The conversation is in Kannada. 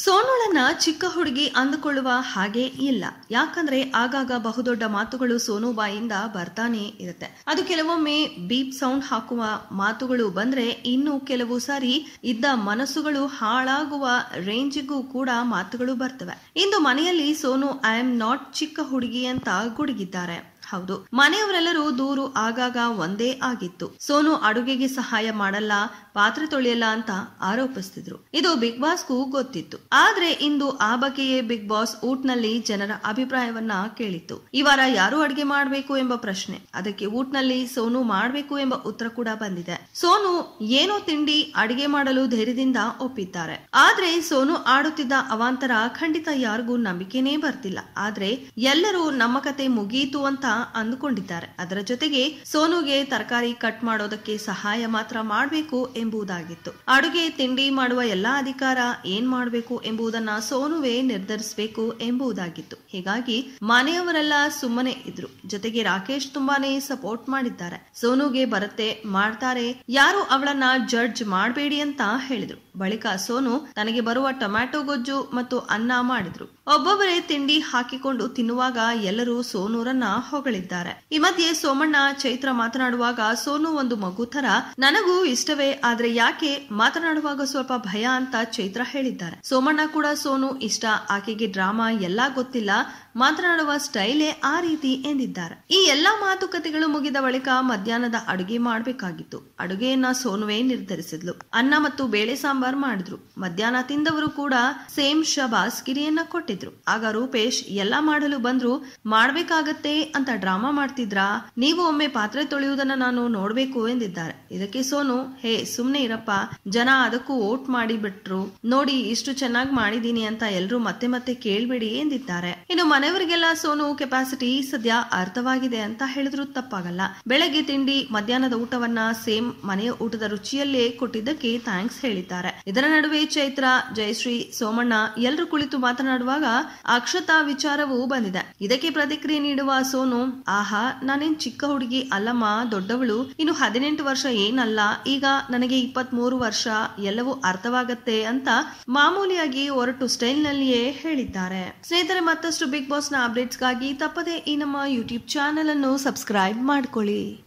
ಸೋನುಳನ್ನ ಚಿಕ್ಕ ಹುಡುಗಿ ಅಂದುಕೊಳ್ಳುವ ಹಾಗೆ ಇಲ್ಲ ಯಾಕಂದ್ರೆ ಆಗಾಗ ಬಹುದೊಡ್ಡ ಮಾತುಗಳು ಸೋನು ಬಾಯಿಂದ ಬರ್ತಾನೆ ಇರುತ್ತೆ ಅದು ಕೆಲವೊಮ್ಮೆ ಬೀಪ್ ಸೌಂಡ್ ಹಾಕುವ ಮಾತುಗಳು ಬಂದ್ರೆ ಇನ್ನು ಕೆಲವು ಸಾರಿ ಇದ್ದ ಮನಸ್ಸುಗಳು ಹಾಳಾಗುವ ರೇಂಜಿಗೂ ಕೂಡ ಮಾತುಗಳು ಬರ್ತವೆ ಇಂದು ಮನೆಯಲ್ಲಿ ಸೋನು ಐ ಆಮ್ ನಾಟ್ ಚಿಕ್ಕ ಹುಡುಗಿ ಅಂತ ಗುಡುಗಿದ್ದಾರೆ ಹೌದು ಮನೆಯವರೆಲ್ಲರೂ ದೂರು ಆಗಾಗ ಒಂದೇ ಆಗಿತ್ತು ಸೋನು ಅಡುಗೆಗೆ ಸಹಾಯ ಮಾಡಲ್ಲ ಪಾತ್ರೆ ತೊಳೆಯಲ್ಲ ಅಂತ ಆರೋಪಿಸ್ತಿದ್ರು ಇದು ಬಿಗ್ ಬಾಸ್ಗೂ ಗೊತ್ತಿತ್ತು ಆದ್ರೆ ಇಂದು ಆ ಬಗ್ಗೆಯೇ ಬಿಗ್ ಬಾಸ್ ಊಟ್ನಲ್ಲಿ ಜನರ ಅಭಿಪ್ರಾಯವನ್ನ ಕೇಳಿತ್ತು ಈ ವಾರ ಯಾರು ಅಡುಗೆ ಮಾಡಬೇಕು ಎಂಬ ಪ್ರಶ್ನೆ ಅದಕ್ಕೆ ಊಟ್ನಲ್ಲಿ ಸೋನು ಮಾಡಬೇಕು ಎಂಬ ಉತ್ತರ ಕೂಡ ಬಂದಿದೆ ಸೋನು ಏನೋ ತಿಂಡಿ ಅಡಿಗೆ ಮಾಡಲು ಧೈರ್ಯದಿಂದ ಒಪ್ಪಿದ್ದಾರೆ ಆದ್ರೆ ಸೋನು ಆಡುತ್ತಿದ್ದ ಅವಾಂತರ ಖಂಡಿತ ಯಾರಿಗೂ ನಂಬಿಕೆನೇ ಬರ್ತಿಲ್ಲ ಆದ್ರೆ ಎಲ್ಲರೂ ನಮ್ಮ ಕತೆ ಮುಗಿಯಿತು ಅಂತ ಅಂದುಕೊಂಡಿದ್ದಾರೆ ಅದರ ಜೊತೆಗೆ ಸೋನುಗೆ ತರಕಾರಿ ಕಟ್ ಮಾಡೋದಕ್ಕೆ ಸಹಾಯ ಮಾತ್ರ ಮಾಡಬೇಕು ಎಂಬುದಾಗಿತ್ತು ಅಡುಗೆ ತಿಂಡಿ ಮಾಡುವ ಎಲ್ಲಾ ಅಧಿಕಾರ ಏನ್ ಮಾಡಬೇಕು ಎಂಬುದನ್ನ ಸೋನುವೆ ನಿರ್ಧರಿಸಬೇಕು ಎಂಬುದಾಗಿತ್ತು ಹೀಗಾಗಿ ಮನೆಯವರೆಲ್ಲ ಸುಮ್ಮನೆ ಇದ್ರು ಜೊತೆಗೆ ರಾಕೇಶ್ ತುಂಬಾನೇ ಸಪೋರ್ಟ್ ಮಾಡಿದ್ದಾರೆ ಸೋನುಗೆ ಬರುತ್ತೆ ಮಾಡ್ತಾರೆ ಯಾರು ಅವಳನ್ನ ಜಡ್ಜ್ ಮಾಡಬೇಡಿ ಅಂತ ಹೇಳಿದ್ರು ಬಳಿಕ ಸೋನು ತನಗೆ ಬರುವ ಟೊಮ್ಯಾಟೊ ಗೊಜ್ಜು ಮತ್ತು ಅನ್ನ ಮಾಡಿದ್ರು ಒಬ್ಬೊಬ್ಬರೇ ತಿಂಡಿ ಹಾಕಿಕೊಂಡು ತಿನ್ನುವಾಗ ಎಲ್ಲರೂ ಸೋನೂರನ್ನ ಹೊಗಳಿದ್ದಾರೆ ಈ ಮಧ್ಯೆ ಸೋಮಣ್ಣ ಚೈತ್ರ ಮಾತನಾಡುವಾಗ ಸೋನು ಒಂದು ಮಗು ತರ ನನಗೂ ಇಷ್ಟವೇ ಆದ್ರೆ ಯಾಕೆ ಮಾತನಾಡುವಾಗ ಸ್ವಲ್ಪ ಭಯ ಅಂತ ಚೈತ್ರ ಹೇಳಿದ್ದಾರೆ ಸೋಮಣ್ಣ ಕೂಡ ಸೋನು ಇಷ್ಟ ಆಕೆಗೆ ಡ್ರಾಮಾ ಎಲ್ಲಾ ಗೊತ್ತಿಲ್ಲ ಮಾತನಾಡುವ ಸ್ಟೈಲೇ ಆ ರೀತಿ ಎಂದಿದ್ದಾರೆ ಈ ಎಲ್ಲಾ ಮಾತುಕತೆಗಳು ಮುಗಿದ ಬಳಿಕ ಮಧ್ಯಾಹ್ನದ ಅಡುಗೆ ಮಾಡಬೇಕಾಗಿತ್ತು ಅಡುಗೆಯನ್ನ ಸೋನುವೆ ನಿರ್ಧರಿಸಿದ್ಲು ಅನ್ನ ಮತ್ತು ಬೇಳೆ ಸಾಂಬಾರ್ ಮಾಡಿದ್ರು ಮಧ್ಯಾಹ್ನ ತಿಂದವರು ಕೂಡ ಸೇಮ್ ಶಬಾಸ್ ಗಿರಿಯನ್ನ ಕೊಟ್ಟಿದ್ರು ಆಗ ರೂಪೇಶ್ ಎಲ್ಲಾ ಮಾಡಲು ಬಂದ್ರು ಮಾಡ್ಬೇಕಾಗತ್ತೆ ಅಂತ ಡ್ರಾಮಾ ಮಾಡ್ತಿದ್ರಾ ನೀವು ಒಮ್ಮೆ ಪಾತ್ರೆ ತೊಳೆಯುವುದನ್ನ ನಾನು ನೋಡ್ಬೇಕು ಎಂದಿದ್ದಾರೆ ಇದಕ್ಕೆ ಸೋನು ಹೇ ಸುಮ್ನೆ ಇರಪ್ಪ ಜನ ಅದಕ್ಕೂ ಓಟ್ ಮಾಡಿ ಬಿಟ್ರು ನೋಡಿ ಇಷ್ಟು ಚೆನ್ನಾಗಿ ಮಾಡಿದೀನಿ ಅಂತ ಎಲ್ರು ಮತ್ತೆ ಮತ್ತೆ ಕೇಳ್ಬೇಡಿ ಎಂದಿದ್ದಾರೆ ಇನ್ನು ಮನೆಯವರಿಗೆಲ್ಲ ಸೋನು ಕೆಪಾಸಿಟಿ ಸದ್ಯ ಅರ್ಥವಾಗಿದೆ ಅಂತ ಹೇಳಿದ್ರು ತಪ್ಪಾಗಲ್ಲ ಬೆಳಗ್ಗೆ ತಿಂಡಿ ಮಧ್ಯಾಹ್ನದ ಊಟವನ್ನ ಸೇಮ್ ಮನೆಯ ಊಟದ ರುಚಿಯಲ್ಲೇ ಕೊಟ್ಟಿದ್ದಕ್ಕೆ ಥ್ಯಾಂಕ್ಸ್ ಹೇಳಿದ್ದಾರೆ ಇದರ ನಡುವೆ ಚೈತ್ರ ಜಯಶ್ರೀ ಸೋಮಣ್ಣ ಎಲ್ಲರೂ ಕುಳಿತು ಮಾತನಾಡುವಾಗ ಅಕ್ಷತಾ ವಿಚಾರವೂ ಬಂದಿದೆ ಇದಕ್ಕೆ ಪ್ರತಿಕ್ರಿಯೆ ನೀಡುವ ಸೋನು ಆಹಾ ನಾನೇನ್ ಚಿಕ್ಕ ಹುಡುಗಿ ಅಲ್ಲಮ್ಮ ದೊಡ್ಡವಳು ಇನ್ನು ಹದಿನೆಂಟು ವರ್ಷ ಏನಲ್ಲ ಈಗ ನನಗೆ ಇಪ್ಪತ್ತ್ ಮೂರು ವರ್ಷ ಎಲ್ಲವೂ ಅರ್ಥವಾಗತ್ತೆ ಅಂತ ಮಾಮೂಲಿಯಾಗಿ ಹೊರಟು ಸ್ಟೈಲ್ ನಲ್ಲಿಯೇ ಹೇಳಿದ್ದಾರೆ ಸ್ನೇಹಿತರೆ ಮತ್ತಷ್ಟು ಬಿಗ್ ಬಾಸ್ ನ ಅಪ್ಡೇಟ್ಸ್ಗಾಗಿ ತಪ್ಪದೆ ಈ ನಮ್ಮ ಯೂಟ್ಯೂಬ್ ಚಾನೆಲ್ ಅನ್ನು ಸಬ್ಸ್ಕ್ರೈಬ್ ಮಾಡ್ಕೊಳ್ಳಿ